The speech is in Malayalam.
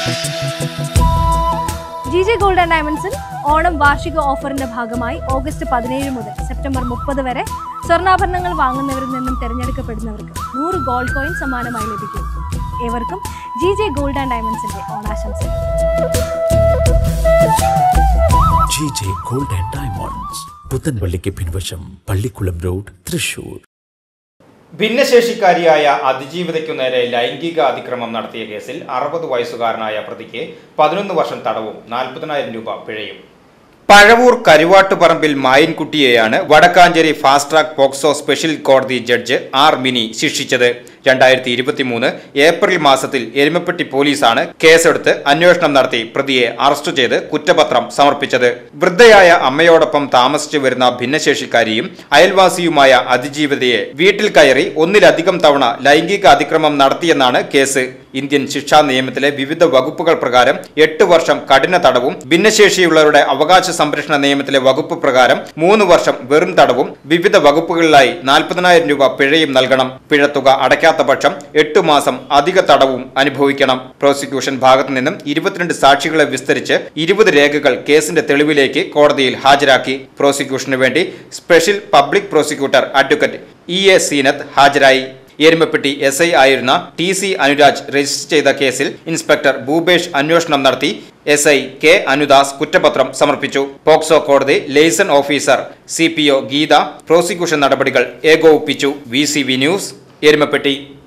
ജി ജെ ഗോൾഡ് ആൻഡ് ഡയമണ്ട്സിൽ ഓണം വാർഷിക ഓഫറിന്റെ ഭാഗമായി ഓഗസ്റ്റ് പതിനേഴ് മുതൽ സെപ്റ്റംബർ മുപ്പത് വരെ സ്വർണ്ണാഭരണങ്ങൾ വാങ്ങുന്നവരിൽ നിന്നും തിരഞ്ഞെടുക്കപ്പെടുന്നവർക്ക് നൂറ് ഗോൾഡ് കോയിൻ സമ്മാനമായി ലഭിക്കും ഏവർക്കും ജി ജെ ഗോൾഡ് ആൻഡ് ഡയമണ്ട്സിന്റെ ഓണാശംസകൾ G J gold and diamonds പുത്തൻപള്ളിക്ക് പിൻവശം പള്ളിക്കുളം റോഡ് തൃശൂർ ഭിന്നശേഷിക്കാരിയായ അതിജീവിതയ്ക്കു നേരെ ലൈംഗിക അതിക്രമം നടത്തിയ കേസിൽ അറുപത് വയസ്സുകാരനായ പ്രതിക്ക് പതിനൊന്ന് വർഷം തടവും നാൽപ്പതിനായിരം രൂപ പിഴയും പഴവൂർ കരുവാട്ടുപറമ്പിൽ മായിൻകുട്ടിയെയാണ് Vadakkanchery fast track POCSO special കോടതി ജഡ്ജ് ആർ മിനി ശിക്ഷിച്ചത് രണ്ടായിരത്തി ഇരുപത്തിമൂന്ന് ഏപ്രിൽ മാസത്തിൽ എരുമപ്പെട്ടി പോലീസാണ് കേസെടുത്ത് അന്വേഷണം നടത്തി പ്രതിയെ അറസ്റ്റ് ചെയ്ത് കുറ്റപത്രം സമർപ്പിച്ചത് വൃദ്ധയായ അമ്മയോടൊപ്പം താമസിച്ചു വരുന്ന ഭിന്നശേഷിക്കാരിയും അയൽവാസിയുമായ അതിജീവിതയെ വീട്ടിൽ കയറി ഒന്നിലധികം തവണ ലൈംഗിക അതിക്രമം നടത്തിയെന്നാണ് കേസ് ഇന്ത്യൻ ശിക്ഷാ നിയമത്തിലെ വിവിധ വകുപ്പുകൾ പ്രകാരം എട്ട് വർഷം കഠിന തടവും ഭിന്നശേഷിയുള്ളവരുടെ അവകാശ സംരക്ഷണ നിയമത്തിലെ വകുപ്പ് പ്രകാരം മൂന്ന് വർഷം വെറും തടവും വിവിധ വകുപ്പുകളിലായി നാൽപ്പതിനായിരം രൂപ പിഴയും നൽകണം പിഴത്തുക അടയ്ക്കാത്ത പക്ഷം എട്ടു മാസം അധിക തടവും അനുഭവിക്കണം പ്രോസിക്യൂഷൻ ഭാഗത്തു നിന്നും ഇരുപത്തിരണ്ട് സാക്ഷികളെ വിസ്തരിച്ച് ഇരുപത് രേഖകൾ കേസിന്റെ തെളിവിലേക്ക് കോടതിയിൽ ഹാജരാക്കി പ്രോസിക്യൂഷനു വേണ്ടി special public prosecutor advocate E A Seenath ഹാജരായി എരുമപ്പെട്ടി എസ് ഐ ആയിരുന്ന ടി സി അനുരാജ് രജിസ്റ്റർ ചെയ്ത കേസിൽ ഇൻസ്പെക്ടർ ഭൂപേഷ് അന്വേഷണം നടത്തി എസ് ഐ കെ അനുദാസ് കുറ്റപത്രം സമർപ്പിച്ചു പോക്സോ കോടതി liaison officer C P O Geetha prosecution നടപടികൾ ഏകോപിപ്പിച്ചു V C V news Erumapetty